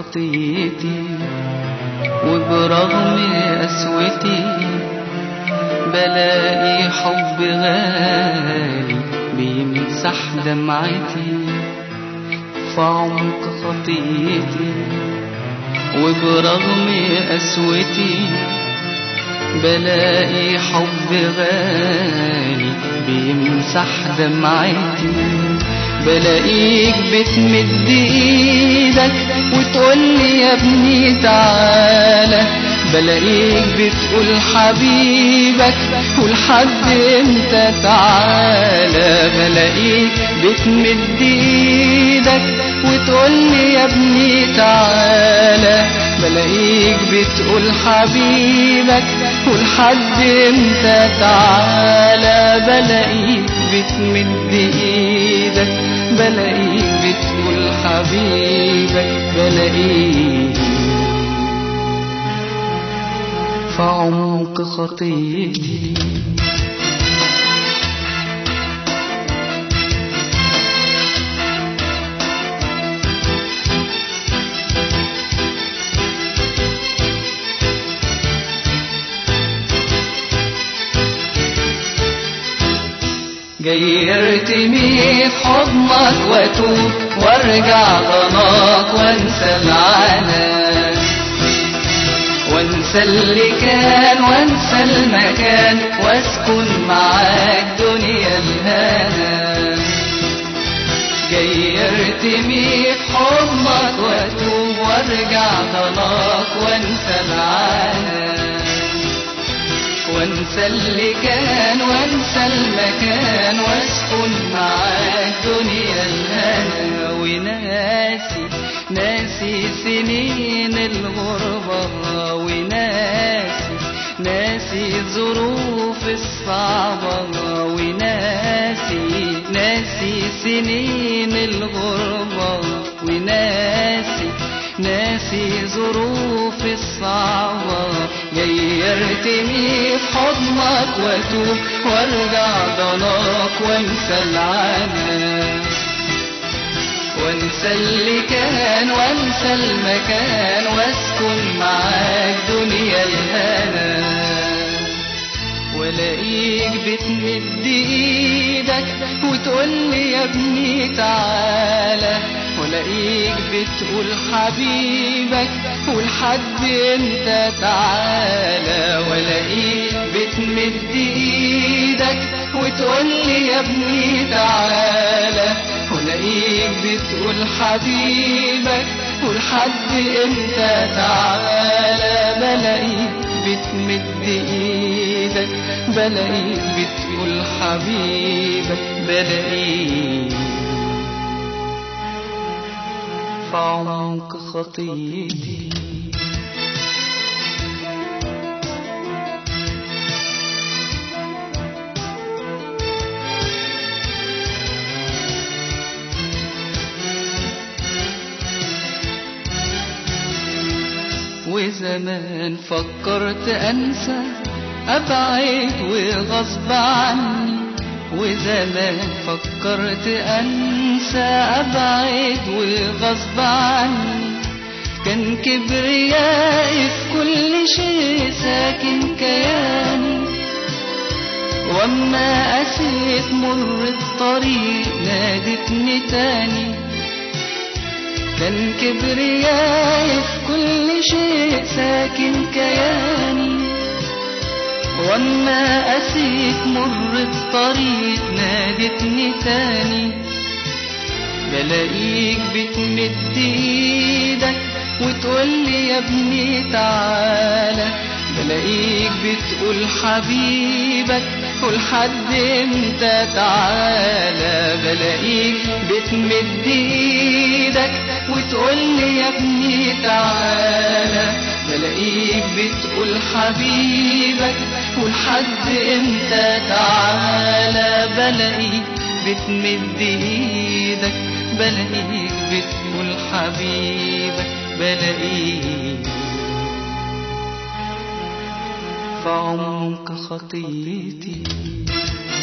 خطيتي وبرغم قسوتي بلاقي حب غالي بيمسح دمعتي في عمق خطيتي وبرغم قسوتي بلاقي حب غالي بيمسح دمعتي بلاقيك بتمد ايدك وتقولي يا ابني تعالى بلاقيك بتقول حبيبك ولحد امتى تعالى بلاقيك بتمد ايدك وتقولي يا ابني تعالى بلاقيك بتقول حبيبك ولحد امتى تعالى بلاقيك بتمد ايدك بلاقيك بتقول حبيبك بلاقيك في عمق خطيتي جيرتني في حضنك واتوب وارجع ضناك وانسى العنان وانسى اللي كان وانسى المكان واسكن معاك دنيا الهنا جيرتني في حضنك واتوب وارجع ضناك وانسى العنان وانسى اللي كان وانسى المكان واسكن معاك دنيا الهنا وناسي ناسي سنين الغربة وناسي ناسي ظروف الصعبة وناسي ناسي سنين الغربة وناسي ناسي ظروف الصعبة جيرتني في حضنك واتوب وارجع ضناك وانسى العنان وانسى اللي كان وانسى المكان واسكن معاك دنيا الهنا ولاقيك بتمد ايدك وتقولي يا ابني تعالى ولاقيك بتقول حبيبك ولحد انت تعالى ولاقيك بتمد ايدك وتقولي يا ابني تعالى ولاقيك بتقول حبيبك ولحد امتى تعالى بلاقيك بتمد ايدك بلاقيك بتقول حبيبك بلاقيك في عمق خطيتي وزمان فكرت انسى ابعد وغصب عني وزمان فكرت انسى ابعد وغصب عني كان كبريائي في كل شيء ساكن كياني واما قسيت مر الطريق نادتني تاني كان كبريائي في كل شيء ساكن كياني واما قسيت مر الطريق نادتني تاني بلاقيك بتمد ايدك وتقولي يا ابني تعالى بلاقيك بتقول حبيبك ولحد امتى تعالى بلاقيك بتمد ايدك وتقولي يا ابني تعالى بلاقيك بتقول حبيبك ولحد امتى تعالى بلاقيك بتمد ايدك بلاقيك بتقول حبيبك بلاقيك في عمق خطيتي